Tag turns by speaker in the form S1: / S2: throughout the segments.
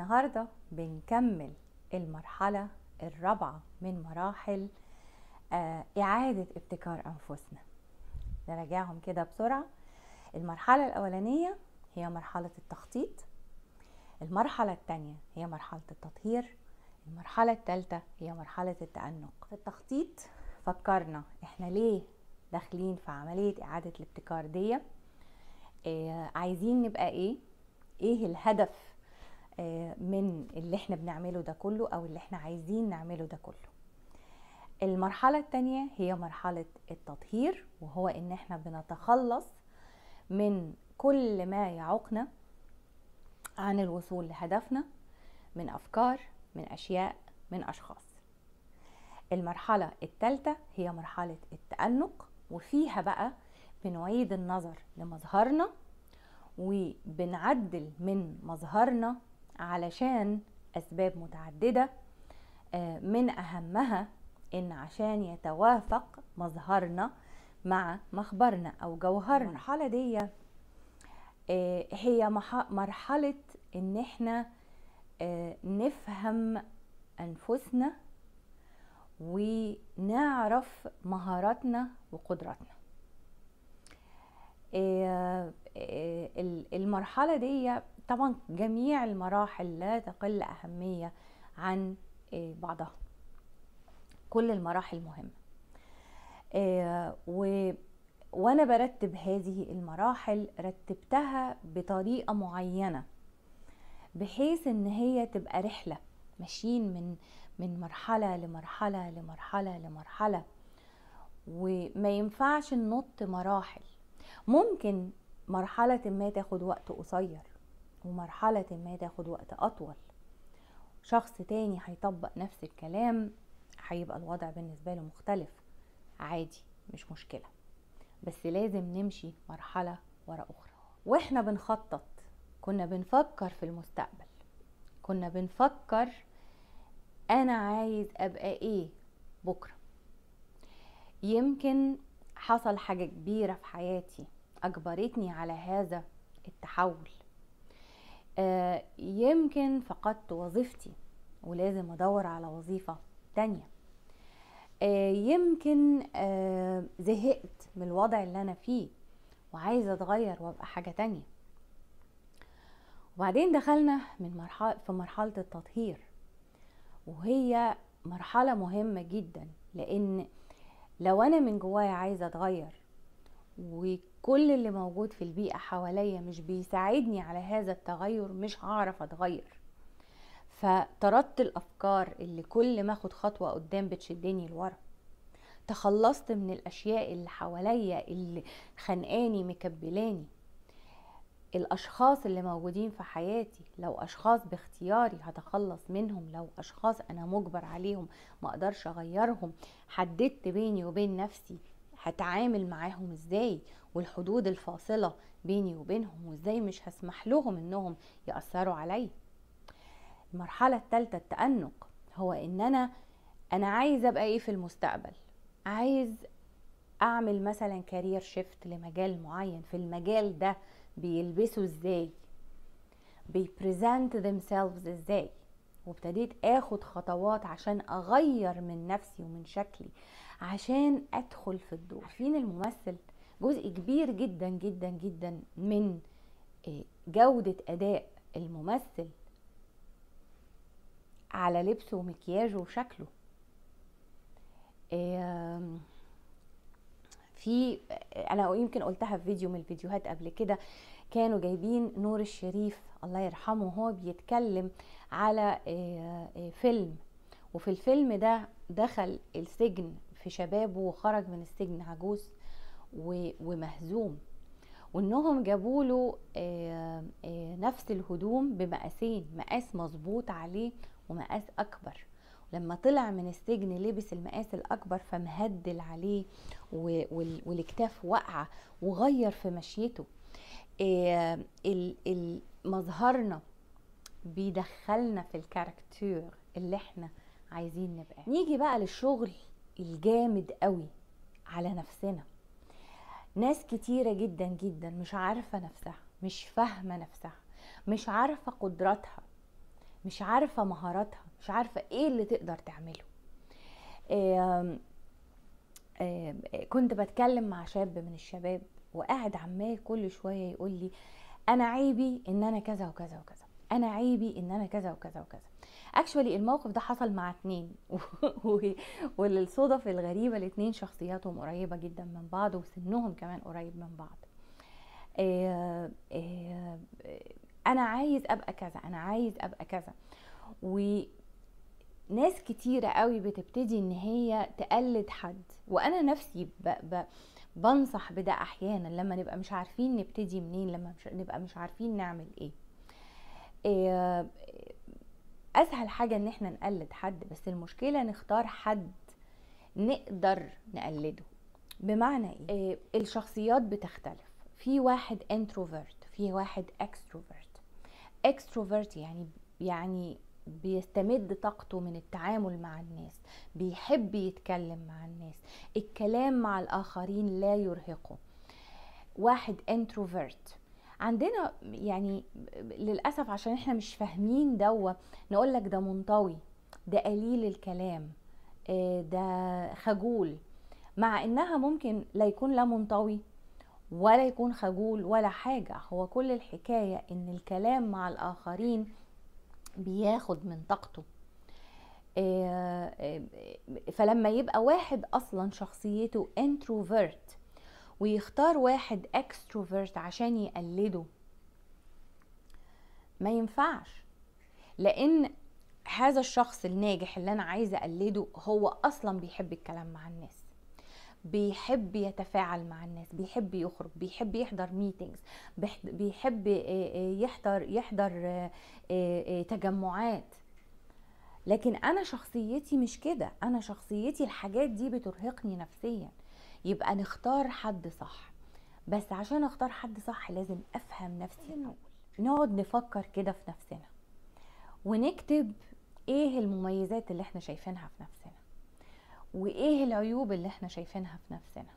S1: النهاردة بنكمل المرحلة الرابعة من مراحل آه، إعادة ابتكار أنفسنا نراجعهم كده بسرعة المرحلة الأولانية هي مرحلة التخطيط المرحلة الثانية هي مرحلة التطهير المرحلة الثالثة هي مرحلة التأنق في التخطيط فكرنا احنا ليه داخلين في عملية إعادة الابتكار دي اه عايزين نبقى ايه ايه الهدف اه من اللي احنا بنعمله ده كله او اللي احنا عايزين نعمله ده كله المرحلة التانية هي مرحلة التطهير وهو ان احنا بنتخلص من كل ما يعوقنا عن الوصول لهدفنا من افكار من اشياء من اشخاص المرحلة الثالثة هي مرحلة التأنق وفيها بقى بنعيد النظر لمظهرنا وبنعدل من مظهرنا علشان أسباب متعددة من أهمها إن عشان يتوافق مظهرنا مع مخبرنا أو جوهرنا المرحلة دي هي مرحلة إن إحنا نفهم أنفسنا ونعرف مهاراتنا وقدراتنا المرحلة دي طبعا جميع المراحل لا تقل أهمية عن بعضها كل المراحل مهمة و وانا برتب هذه المراحل رتبتها بطريقة معينة بحيث ان هي تبقى رحلة ماشيين من من مرحلة لمرحلة لمرحلة لمرحلة وما ينفعش ننط مراحل ممكن مرحلة ما تاخد وقت قصير ومرحلة ما تاخد وقت أطول شخص تاني هيطبق نفس الكلام هيبقى الوضع بالنسبة له مختلف عادي مش مشكلة بس لازم نمشي مرحلة ورا أخرى وإحنا بنخطط كنا بنفكر في المستقبل كنا بنفكر انا عايز ابقى ايه بكره يمكن حصل حاجه كبيره في حياتي اجبرتني على هذا التحول آه يمكن فقدت وظيفتي ولازم ادور على وظيفه تانية آه يمكن آه زهقت من الوضع اللي انا فيه وعايزه اتغير وابقى حاجه تانية وبعدين دخلنا من مرحله في مرحله التطهير وهي مرحلة مهمة جدا لأن لو أنا من جوايا عايزة أتغير وكل اللي موجود في البيئة حواليا مش بيساعدني على هذا التغير مش هعرف أتغير فطردت الأفكار اللي كل ما أخد خطوة قدام بتشدني لورا تخلصت من الأشياء اللي حواليا اللي خانقاني مكبلاني الاشخاص اللي موجودين في حياتي لو اشخاص باختياري هتخلص منهم لو اشخاص انا مجبر عليهم ما اقدرش اغيرهم حددت بيني وبين نفسي هتعامل معاهم ازاي والحدود الفاصلة بيني وبينهم وازاي مش هسمح لهم انهم يأثروا علي المرحلة الثالثة التأنق هو ان انا انا عايز ابقى ايه في المستقبل عايز اعمل مثلا كارير شيفت لمجال معين في المجال ده بيلبسوا ازاي بيبريزنت themselves ازاي وابتديت اخد خطوات عشان اغير من نفسي ومن شكلي عشان ادخل في الدور عارفين الممثل جزء كبير جدا جدا جدا من جودة اداء الممثل على لبسه ومكياجه وشكله في انا يمكن قلتها في فيديو من الفيديوهات قبل كده كانوا جايبين نور الشريف الله يرحمه وهو بيتكلم على فيلم وفي الفيلم ده دخل السجن في شبابه وخرج من السجن عجوز ومهزوم وانهم جابوا له نفس الهدوم بمقاسين مقاس مظبوط عليه ومقاس اكبر لما طلع من السجن لبس المقاس الاكبر فمهدل عليه والاكتاف واقعه وغير في مشيته مظهرنا بيدخلنا في الكاركتير اللي احنا عايزين نبقى نيجي بقى للشغل الجامد قوي على نفسنا ناس كتيرة جدا جدا مش عارفة نفسها مش فاهمة نفسها مش عارفة قدراتها مش عارفة مهاراتها مش عارفة ايه اللي تقدر تعمله آم، آم، كنت بتكلم مع شاب من الشباب وقاعد عمال كل شوية يقول لي انا عيبي ان انا كذا وكذا وكذا انا عيبي ان انا كذا وكذا وكذا اكشولي الموقف ده حصل مع اتنين و- وللصدف الغريبة الاتنين شخصياتهم قريبة جدا من بعض وسنهم كمان قريب من بعض آه، آه، انا عايز ابقى كذا انا عايز ابقى كذا وناس كتيرة قوي بتبتدي ان هي تقلد حد وانا نفسي ب... ب... بنصح بده احيانا لما نبقى مش عارفين نبتدي منين لما مش... نبقى مش عارفين نعمل ايه آه، اسهل حاجة ان احنا نقلد حد بس المشكلة نختار حد نقدر نقلده بمعنى ايه آه، الشخصيات بتختلف في واحد انتروفيرت في واحد اكستروفيرت اكستروفيرت يعني يعني بيستمد طاقته من التعامل مع الناس بيحب يتكلم مع الناس الكلام مع الاخرين لا يرهقه واحد انتروفيرت عندنا يعني للاسف عشان احنا مش فاهمين دوا نقول لك ده منطوي ده قليل الكلام آه، ده خجول مع انها ممكن لا يكون لا منطوي ولا يكون خجول ولا حاجة هو كل الحكاية ان الكلام مع الاخرين بياخد من طاقته آه، آه، فلما يبقى واحد اصلا شخصيته انتروفيرت ويختار واحد اكستروفيرت عشان يقلده ما ينفعش لان هذا الشخص الناجح اللي انا عايزه اقلده هو اصلا بيحب الكلام مع الناس بيحب يتفاعل مع الناس بيحب يخرج بيحب يحضر ميتينجز بيحب آه، آه، يحضر يحضر آه، آه، آه، تجمعات لكن انا شخصيتي مش كده انا شخصيتي الحاجات دي بترهقني نفسيا يبقى نختار حد صح بس عشان اختار حد صح لازم افهم نفسي الاول نقعد نفكر كده في نفسنا ونكتب ايه المميزات اللي احنا شايفينها في نفسنا وايه العيوب اللي احنا شايفينها في نفسنا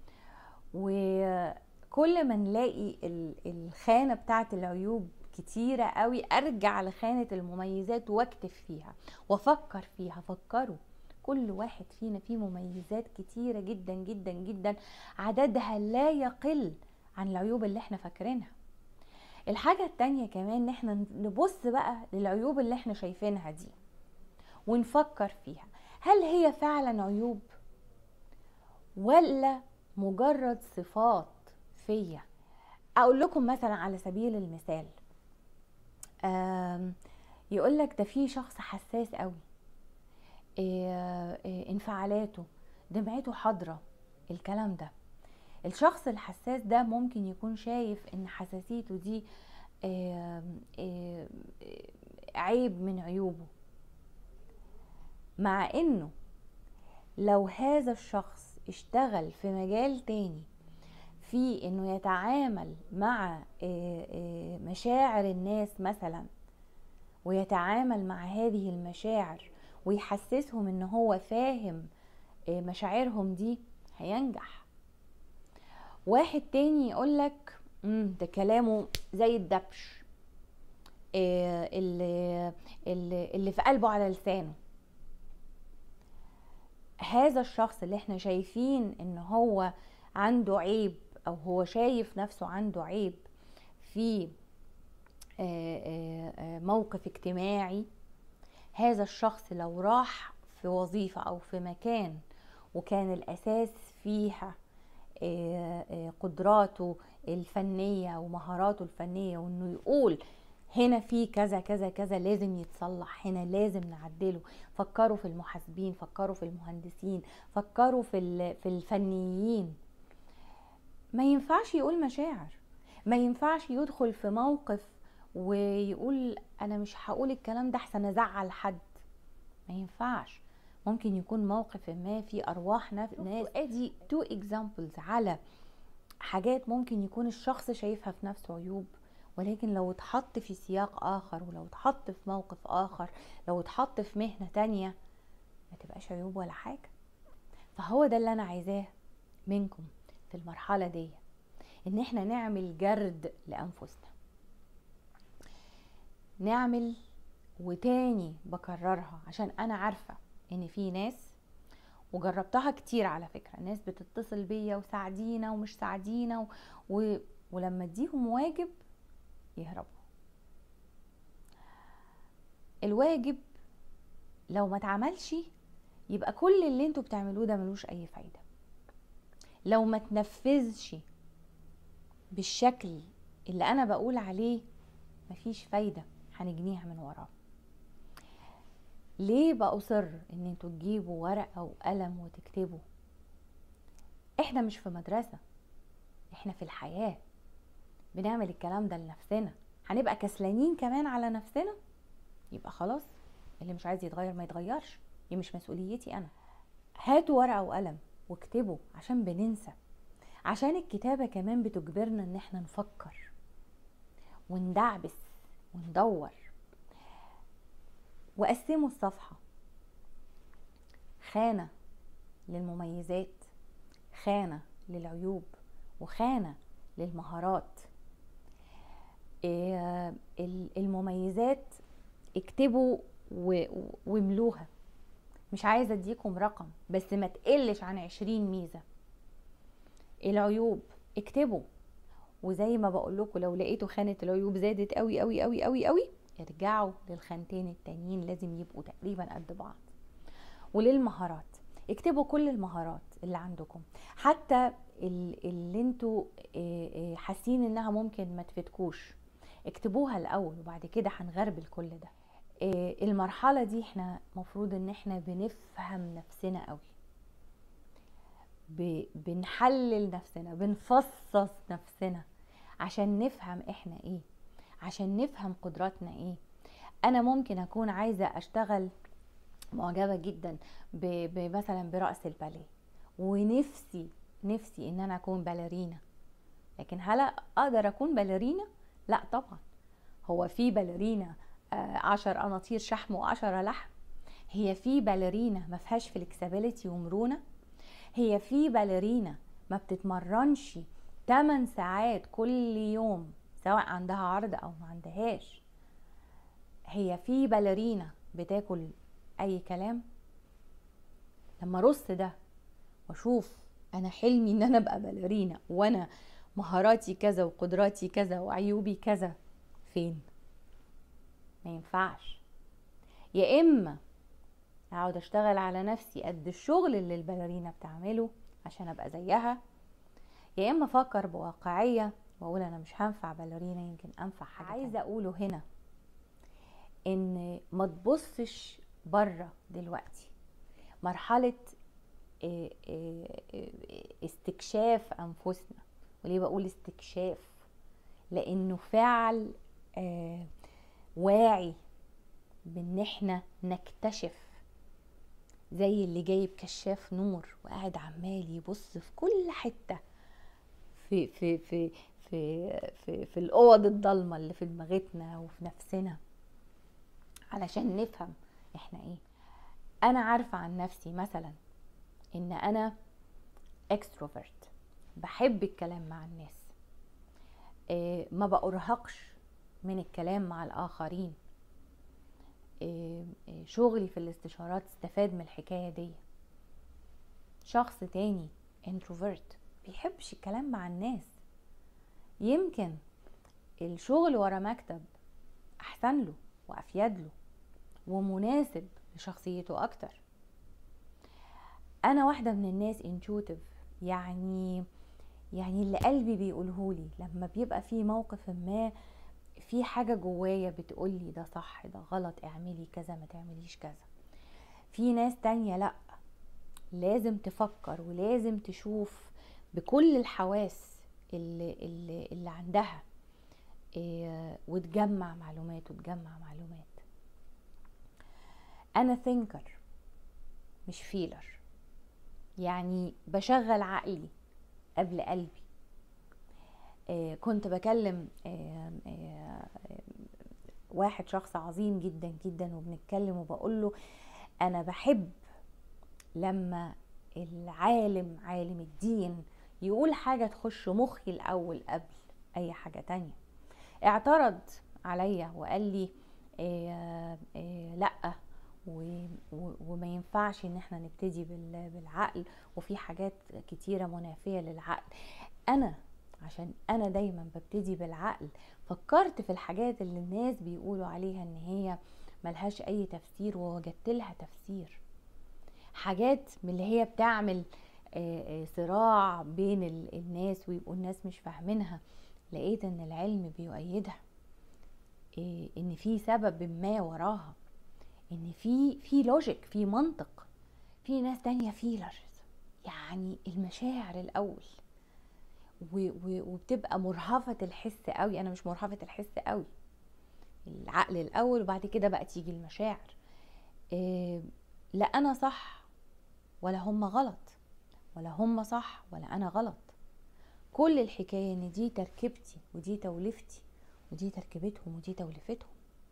S1: وكل ما نلاقي ال- الخانة بتاعت العيوب كتيرة قوي ارجع لخانة المميزات واكتب فيها وافكر فيها فكروا كل واحد فينا فيه مميزات كتيرة جدا جدا جدا عددها لا يقل عن العيوب اللي احنا فاكرينها الحاجة التانية كمان ان احنا نبص بقى للعيوب اللي احنا شايفينها دي ونفكر فيها هل هي فعلا عيوب ولا مجرد صفات فيا اقول لكم مثلا على سبيل المثال يقول لك ده في شخص حساس قوي إيه، إيه، انفعالاته دمعته حاضره الكلام ده الشخص الحساس ده ممكن يكون شايف ان حساسيته دي إيه، إيه، إيه، عيب من عيوبه مع انه لو هذا الشخص اشتغل في مجال تاني في انه يتعامل مع إيه، إيه، مشاعر الناس مثلا ويتعامل مع هذه المشاعر ويحسسهم ان هو فاهم إيه، مشاعرهم دي هينجح واحد تاني يقولك "مم، ده كلامه زي الدبش إيه، اللي, اللي, اللي في قلبه على لسانه هذا الشخص اللي احنا شايفين ان هو عنده عيب او هو شايف نفسه عنده عيب في آه، آه، آه، موقف اجتماعي هذا الشخص لو راح في وظيفة او في مكان وكان الاساس فيها آه، آه، قدراته الفنية ومهاراته الفنية وانه يقول هنا في كذا كذا كذا لازم يتصلح هنا لازم نعدله فكروا في المحاسبين فكروا في المهندسين فكروا في ال- في الفنيين ما ينفعش يقول مشاعر ما ينفعش يدخل في موقف ويقول انا مش هقول الكلام ده احسن ازعل حد ما ينفعش ممكن يكون موقف ما في ارواح ناس ناس ادي تو اكزامبلز على حاجات ممكن يكون الشخص شايفها في نفسه عيوب ولكن لو اتحط في سياق اخر ولو اتحط في موقف اخر لو اتحط في مهنة تانية ما تبقاش عيوب ولا حاجة فهو ده اللي انا عايزاه منكم في المرحلة دي ان احنا نعمل جرد لانفسنا نعمل وتاني بكررها عشان انا عارفة ان في ناس وجربتها كتير على فكرة ناس بتتصل بيا وساعدينا ومش ساعدينا و... و... ولما اديهم واجب يهربوا الواجب لو ما اتعملش يبقى كل اللي انتوا بتعملوه ده ملوش اي فايدة لو ما تنفذش بالشكل اللي انا بقول عليه مفيش فايدة هنجنيها من وراه ليه بأصر ان انتوا تجيبوا ورقة وقلم وتكتبوا احنا مش في مدرسة احنا في الحياة بنعمل الكلام ده لنفسنا هنبقى كسلانين كمان على نفسنا يبقى خلاص اللي مش عايز يتغير ما يتغيرش دي مش مسؤوليتي انا هاتوا ورقة وقلم واكتبوا عشان بننسى عشان الكتابة كمان بتجبرنا ان احنا نفكر وندعبس وندور وقسموا الصفحة خانة للمميزات خانة للعيوب وخانة للمهارات إيه المميزات اكتبوا واملوها مش عايزة اديكم رقم بس ما تقلش عن عشرين ميزة العيوب اكتبوا وزي ما بقول لكم لو لقيتوا خانة العيوب زادت قوي قوي قوي قوي قوي ارجعوا للخانتين التانيين لازم يبقوا تقريبا قد بعض وللمهارات اكتبوا كل المهارات اللي عندكم حتى اللي انتوا حاسين انها ممكن ما تفيدكوش اكتبوها الاول وبعد كده هنغربل كل ده المرحلة دي احنا مفروض ان احنا بنفهم نفسنا قوي بنحلل نفسنا بنفصص نفسنا عشان نفهم احنا ايه عشان نفهم قدراتنا ايه انا ممكن اكون عايزة اشتغل معجبة جدا مثلا برأس الباليه ونفسي نفسي ان انا اكون باليرينا لكن هل اقدر اكون باليرينا لا طبعا هو في باليرينا عشر قناطير شحم وعشرة لحم هي في باليرينا ما فيهاش فلكسبيليتي ومرونه هي في باليرينا ما بتتمرنش 8 ساعات كل يوم سواء عندها عرض او ما عندهاش هي في باليرينا بتاكل اي كلام لما ارص ده واشوف انا حلمي ان انا ابقى باليرينا وانا مهاراتي كذا وقدراتي كذا وعيوبي كذا فين ما ينفعش يا اما اقعد اشتغل على نفسي قد الشغل اللي الباليرينا بتعمله عشان ابقى زيها يا اما افكر بواقعيه واقول انا مش هنفع باليرينا يمكن انفع حاجه عايزه اقوله هنا ان ما تبصش بره دلوقتي مرحله استكشاف انفسنا وليه بقول استكشاف لانه فعل واعي بان احنا نكتشف زي اللي جايب كشاف نور وقاعد عمال يبص في كل حته في في في في في, في الاوض الضلمه اللي في دماغتنا وفي نفسنا علشان نفهم احنا ايه انا عارفه عن نفسي مثلا ان انا اكستروفرت بحب الكلام مع الناس إيه ما بأرهقش من الكلام مع الآخرين إيه شغلي في الاستشارات استفاد من الحكاية دي شخص تاني انتروفيرت بيحبش الكلام مع الناس يمكن الشغل ورا مكتب احسن له وافيد له ومناسب لشخصيته اكتر انا واحدة من الناس انتوتيف يعني يعني اللي قلبي بيقولهولي لما بيبقى في موقف ما في حاجة جوايا بتقولي ده صح ده غلط اعملي كذا ما تعمليش كذا في ناس تانية لأ لازم تفكر ولازم تشوف بكل الحواس اللي, اللي, اللي عندها إيه وتجمع معلومات وتجمع معلومات انا ثينكر مش فيلر يعني بشغل عقلي قبل قلبي إيه كنت بكلم إيه إيه واحد شخص عظيم جدا جدا وبنتكلم وبقول له انا بحب لما العالم عالم الدين يقول حاجة تخش مخي الأول قبل أي حاجة تانية اعترض عليا وقال لي آه، آه، لا و- و- وما ينفعش ان احنا نبتدي بال- بالعقل وفي حاجات كتيرة منافية للعقل انا عشان انا دايما ببتدي بالعقل فكرت في الحاجات اللي الناس بيقولوا عليها ان هي ملهاش اي تفسير ووجدت لها تفسير حاجات من اللي هي بتعمل آه، آه، صراع بين ال- الناس ويبقوا الناس مش فاهمينها لقيت ان العلم بيؤيدها إيه، ان في سبب ما وراها ان في في لوجيك في منطق في ناس تانية فيلرز يعني المشاعر الاول و- و- وبتبقى مرهفة الحس قوي انا مش مرهفة الحس قوي العقل الاول وبعد كده بقى تيجي المشاعر إيه، لا انا صح ولا هم غلط ولا هم صح ولا انا غلط كل الحكاية ان دي تركيبتي ودي توليفتي ودي تركيبتهم ودي توليفتهم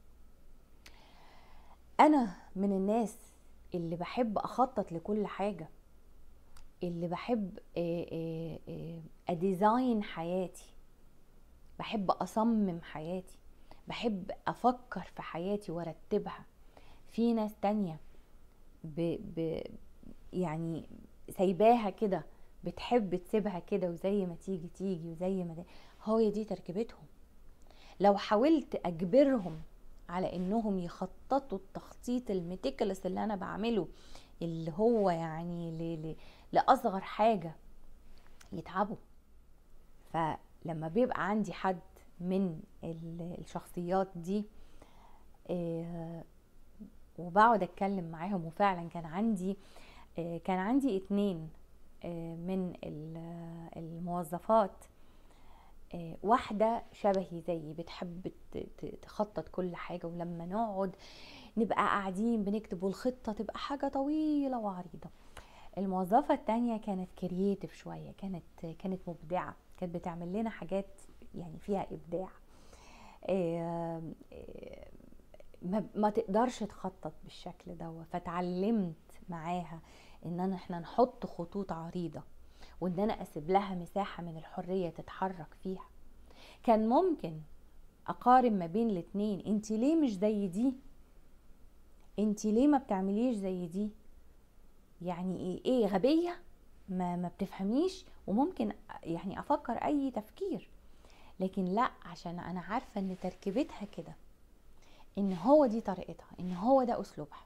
S1: انا من الناس اللي بحب اخطط لكل حاجة اللي بحب آه، آه، آه، اديزاين حياتي بحب اصمم حياتي بحب افكر في حياتي وارتبها في ناس تانية ب ب يعني سايباها كده بتحب تسيبها كده وزي ما تيجي تيجي وزي ما هو دي تركيبتهم لو حاولت اجبرهم على انهم يخططوا التخطيط الميتيكلس اللي انا بعمله اللي هو يعني ل... ل... لاصغر حاجه يتعبوا فلما بيبقى عندي حد من ال- الشخصيات دي آه، وبقعد اتكلم معاهم وفعلا كان عندي آه، كان عندي اتنين آه، من ال- الموظفات آه، واحدة شبهي زيي بتحب ت- ت- تخطط كل حاجة ولما نقعد نبقى قاعدين بنكتب والخطة تبقى حاجة طويلة وعريضة الموظفة التانية كانت كرييتيف شوية كانت كانت مبدعة كانت بتعمل لنا حاجات يعني فيها إبداع آه، آه، ما, ما تقدرش تخطط بالشكل ده فتعلمت معاها ان انا احنا نحط خطوط عريضة وان انا اسيب لها مساحة من الحرية تتحرك فيها كان ممكن اقارن ما بين الاتنين انت ليه مش زي دي انت ليه ما بتعمليش زي دي يعني ايه ايه غبية ما ما بتفهميش وممكن يعني افكر اي تفكير لكن لا عشان انا عارفة ان تركيبتها كده ان هو دي طريقتها ان هو ده اسلوبها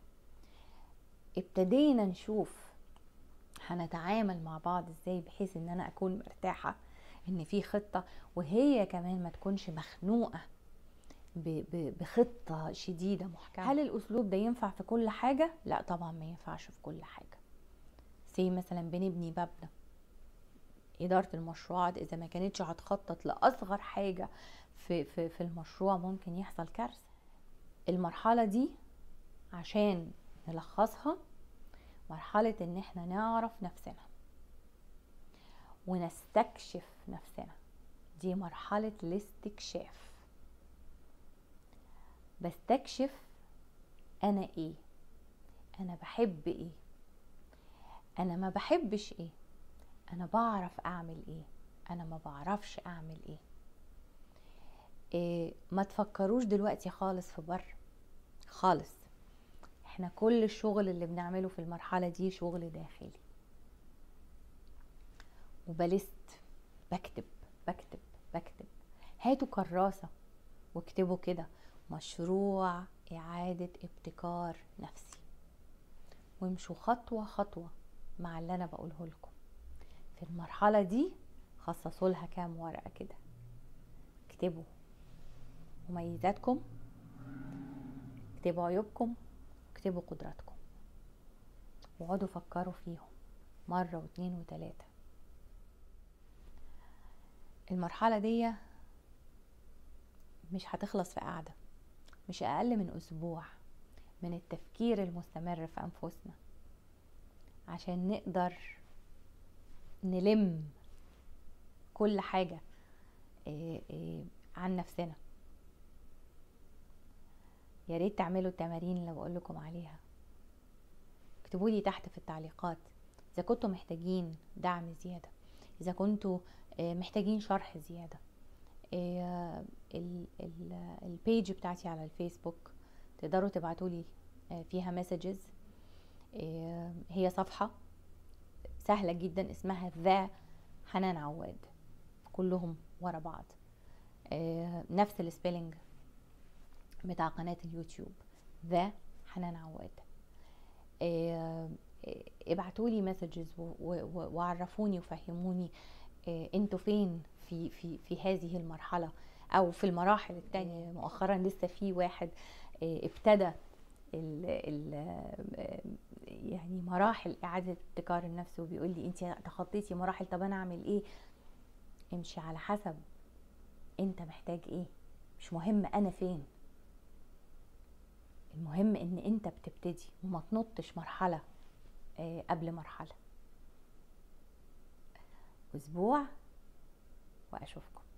S1: ابتدينا نشوف هنتعامل مع بعض ازاي بحيث ان انا اكون مرتاحة ان في خطة وهي كمان ما تكونش مخنوقة ب- ب- بخطة شديدة محكمة هل الاسلوب ده ينفع في كل حاجة؟ لا طبعا ما ينفعش في كل حاجة زي مثلا بنبني مبنى إدارة المشروعات إذا ما كانتش هتخطط لأصغر حاجة في, في, في المشروع ممكن يحصل كارثة المرحلة دي عشان نلخصها مرحلة إن احنا نعرف نفسنا ونستكشف نفسنا دي مرحلة الاستكشاف بستكشف أنا إيه أنا بحب إيه أنا ما بحبش إيه أنا بعرف أعمل إيه أنا ما بعرفش أعمل إيه, إيه ما تفكروش دلوقتي خالص في بره خالص احنا كل الشغل اللي بنعمله في المرحلة دي شغل داخلي وبلست بكتب بكتب بكتب هاتوا كراسة واكتبوا كده مشروع إعادة ابتكار نفسي وامشوا خطوة خطوة مع اللي أنا بقوله لكم في المرحلة دي خصصوا لها كام ورقة كده اكتبوا مميزاتكم اكتبوا عيوبكم اكتبوا قدراتكم وقعدوا فكروا فيهم مرة واتنين وتلاتة المرحلة دي مش هتخلص في قعدة مش أقل من أسبوع من التفكير المستمر في أنفسنا عشان نقدر نلم كل حاجة إيه إيه عن نفسنا يا ريت تعملوا التمارين اللي بقول لكم عليها اكتبوا لي تحت في التعليقات اذا كنتوا محتاجين دعم زياده اذا كنتوا محتاجين شرح زياده البيج بتاعتي على الفيسبوك تقدروا تبعتولي فيها مسجز هي صفحة سهلة جدا اسمها ذا حنان عواد كلهم ورا بعض نفس السبيلنج بتاع قناة اليوتيوب ذا حنان عواد ابعتولي مسجز وعرفوني وفهموني انتوا فين في في في هذه المرحله او في المراحل التانية مؤخرا لسه في واحد ابتدى ال ال يعني مراحل اعاده ابتكار النفس وبيقول لي انت تخطيتي مراحل طب انا اعمل ايه امشي على حسب انت محتاج ايه مش مهم انا فين المهم ان انت بتبتدي وما تنطش مرحله قبل مرحله اسبوع واشوفكم